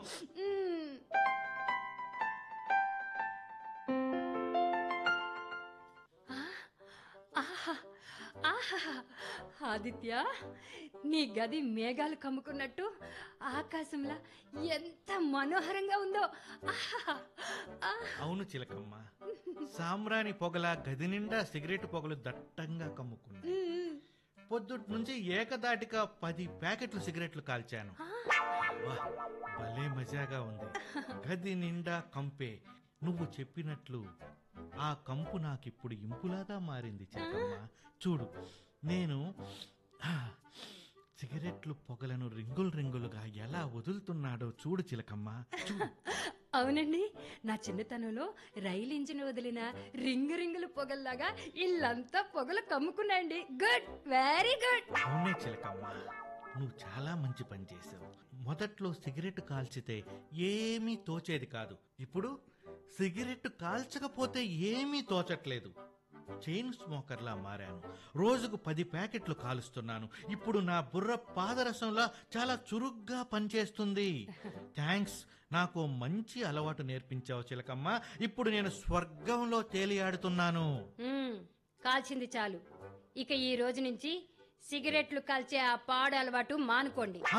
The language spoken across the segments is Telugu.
మ్మ్. ఆ, ఆహా, ఆహా. ఆదిత్య నీ గది మేఘాలు కమ్ముకున్నట్టు ఆకాశంలా ఎంత మనోహరంగా ఉందో ఆహా, ఆహా. అవును చిలకమ్మ సాంబ్రాణి పొగల గది నిండా సిగరెట్ పొగలు దట్టంగా కమ్ముకుంది మ్మ్. పొద్దుటి నుంచి ఏకదాటిగా పది ప్యాకెట్లు సిగరెట్లు కాల్చాను వా, భలే మజాగా ఉంది గది నిండా కంపే నువ్వు చెప్పినట్లు ఆ కంపు నాకిప్పుడు ఇంపులాగా మారింది చిలకమ్మ చూడు నేను ఆ, సిగరెట్లు పొగలను రింగులు రింగులుగా ఎలా వదులుతున్నాడో చూడు చిలకమ్మ చూడు అవునండి నా చిన్నతనంలో రైలు ఇంజిన్ వదిలిన రింగు రింగులు పొగల్లాగా ఇల్లంతా పొగలు కమ్ముకున్నాయండి గుడ్ వెరీ గుడ్ అవునే చిలకమ్మ నువ్వు చాలా మంచి పని చేసావు మొదట్లో సిగరెట్ కాల్చితే ఏమీ తోచేది కాదు ఇప్పుడు సిగరెట్ కాల్చకపోతే ఏమీ తోచట్లేదు చైన్ స్మోకర్లా మారాను రోజుకు పది ప్యాకెట్లు కాలుస్తున్నాను ఇప్పుడు నా బుర్ర పాదరసంలా చాలా చురుగ్గా పనిచేస్తుంది థ్యాంక్స్ నాకు ఓ మంచి అలవాటు నేర్పించావు చిలకమ్మ ఇప్పుడు నేను స్వర్గంలో తేలియాడుతున్నాను మ్మ్, కాల్చింది చాలు ఇక ఈ రోజు నుంచి సిగరెట్లు కాల్చే ఆ పాడు అలవాటు మానుకోండి హ?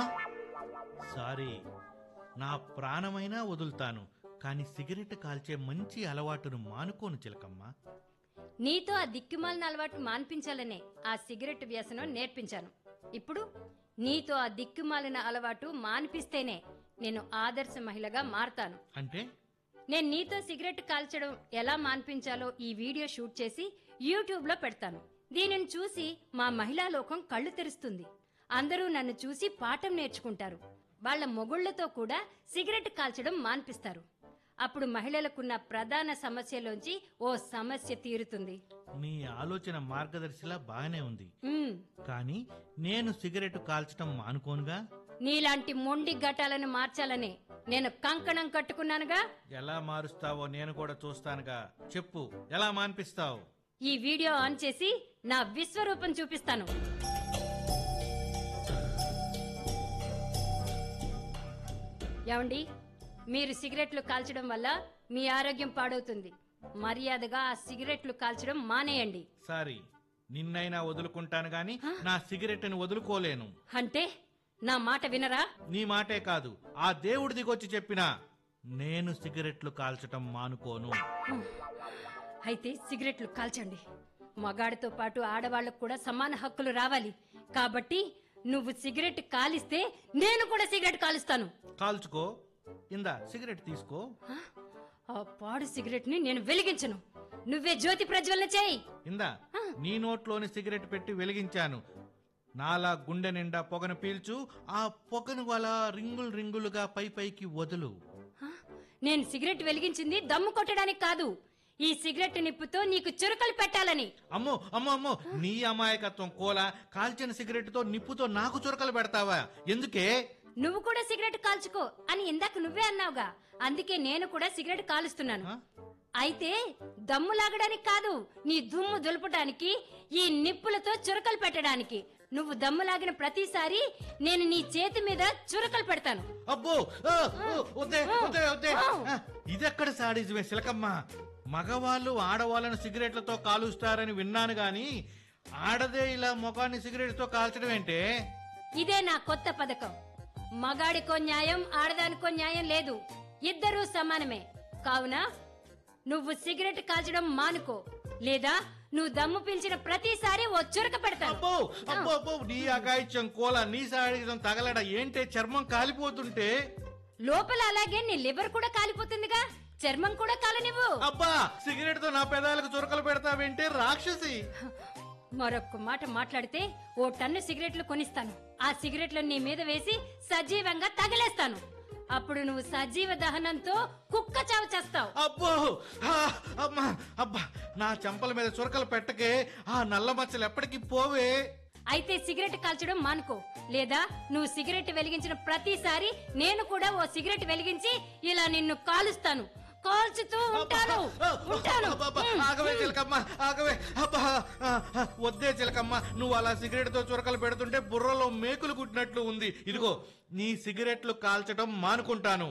సారీ నా ప్రాణమైనా వదులుతాను కానీ సిగరెట్ కాల్చే మంచి అలవాటును మానుకోను చిలకమ్మ నీతో ఆ దిక్కుమాలిన అలవాటు మాన్పించాలనే ఆ సిగరెట్ వ్యసనం నేర్పించాను ఇప్పుడు నీతో ఆ దిక్కుమాలిన అలవాటు మాన్పిస్తేనే నేను ఆదర్శ మహిళగా మారతాను అంటే నేను నీతో సిగరెట్ కాల్చడం ఎలా మాన్పించాలో ఈ వీడియో షూట్ చేసి యూట్యూబ్ లో పెడతాను దీనిని చూసి మా మహిళా లోకం కళ్ళు తెరుస్తుంది అందరూ నన్ను చూసి పాఠం నేర్చుకుంటారు వాళ్ళ మొగుళ్లతో కూడా సిగరెట్ కాల్చడం మాన్పిస్తారు అప్పుడు మహిళలకున్న ప్రధాన సమస్యలోంచి ఓ సమస్య తీరుతుంది నీ ఆలోచన మార్గదర్శిలా బాగానే ఉంది ఉమ్, కానీ నేను సిగరెట్ కాల్చడం మానుకోనుగా నీలాంటి మొండి ఘటాలను మార్చాలని నేను కంకణం కట్టుకున్నానుగా ఎలా మారుస్తావో నేను కూడా చూస్తానుగా చెప్పు ఎలా మాన్పిస్తావు ఈ వీడియో ఆన్ చేసి నా విశ్వరూపం చూపిస్తాను ఏమండి మీరు సిగరెట్లు కాల్చడం వల్ల మీ ఆరోగ్యం పాడవుతుంది మర్యాదగా ఆ సిగరెట్లు కాల్చడం మానేయండి సారీ నిన్నైనా వదులుకుంటాను గాని నా సిగరెట్ని వదులుకోలేను అంటే నా మాట వినరా నీ మాటే కాదు ఆ దేవుడి దిగొచ్చి చెప్పినా నేను సిగరెట్లు కాల్చటం మానుకోను అయితే సిగరెట్లు కాల్చండి మగాడితో పాటు ఆడవాళ్లకు కూడా సమాన హక్కులు రావాలి కాబట్టి నువ్వు సిగరెట్ కాలిస్తే నేను కూడా సిగరెట్ కాలుస్తాను కాల్చుకో ఇందా సిగరెట్ తీసుకో ఆ? ఆ పాడు సిగరెట్ ని నేను వెలిగించను నువ్వే జ్యోతి ప్రజ్వలన చేయి ఇందా నీ నోట్లోని సిగరెట్ పెట్టి వెలిగించాను నాలా గుండె నిండా పొగను పీల్చు ఆ పొగను అలా రింగులు రింగులుగా పై పైకి వదులు ఆ? నేను సిగరెట్ వెలిగించింది దమ్ము కొట్టడానికి కాదు ఈ సిగరెట్ నిప్పుతో నీకు చురకలు పెట్టాలని అమ్మో అమ్మో అమ్మో నీ అమాయకత్వం కోల కాల్చిన సిగరెట్ తో నిప్పుతో నాకు చురకలు పెడతావా ఎందుకే నువ్వు కూడా సిగరెట్ కాల్చుకో అని ఇందాక నువ్వే అన్నావుగా అందుకే నేను కూడా సిగరెట్ కాలుస్తున్నాను ఆ? అయితే దమ్ము లాగడానికి కాదు నీ దుమ్ము దులపడానికి ఈ నిప్పులతో చురకలు పెట్టడానికి నువ్వు దమ్ము లాగిన ప్రతిసారి నేను నీ చేతి మీద చురకలు పెడతాను అబ్బో ఆ, ఓ, వద్దే వద్దే వద్దే ఆ, ఇదెక్కడ సాడిజమే సిలకమ్మ మగవాళ్ళు ఆడవాళ్ళను సిగరెట్లతో కాలుస్తారని విన్నాను గాని ఆడదే ఇలా ముఖాన్ని సిగరెట్తో కాల్చడం ఏంటే ఇదే నా కొత్త పథకం మగాడికో న్యాయం ఆడదానికో న్యాయం లేదు ఇద్దరూ సమానమే కావున నువ్వు సిగరెట్ కాల్చడం మానుకో లేదా నువ్వు దమ్ము పీల్చిన ప్రతిసారి ఓ చురక పెడతాను అబ్బో అబ్బో అబ్బో నీ అగాయిత్యం కోల నీ సాడిజం తగలడ ఏంటే చర్మం కాలిపోతుంటే లోపల అలాగే నీ లివర్ కూడా కాలిపోతుందిగా చర్మం కూడా కాలనివ్వు అబ్బా సిగరెట్ తో నా పెదాలకు చురకలు పెడతావేంటే రాక్షసి మరొక్క మాట మాట్లాడితే ఓ టన్ను సిగరెట్లు కొనిస్తాను ఆ సిగరెట్లు నీ మీద వేసి సజీవంగా తగిలేస్తాను అప్పుడు నువ్వు సజీవ దహనంతో కుక్క చావు చేస్తావు అబ్బో ఆ, అమ్మా అబ్బా నా చెంపల మీద చురకలు పెట్టకే ఆ నల్ల మచ్చలు ఎప్పటికి పోవే అయితే సిగరెట్ కాల్చడం మానుకో లేదా నువ్వు సిగరెట్ వెలిగించిన ప్రతిసారి నేను కూడా ఓ సిగరెట్ వెలిగించి ఇలా నిన్ను కాలుస్తాను కాల్చుతూ ఉంటాను ఉంటాను అబ్బబ్బా, ఆగవే చిలకమ్మ ఆగవే అబ్బా ఆ, ఆ, వద్దే చిలకమ్మ నువ్వు అలా సిగరెట్ తో చురకలు పెడుతుంటే బుర్రలో మేకులు కుట్టినట్లు ఉంది ఇదిగో నీ సిగరెట్లు కాల్చడం మానుకుంటాను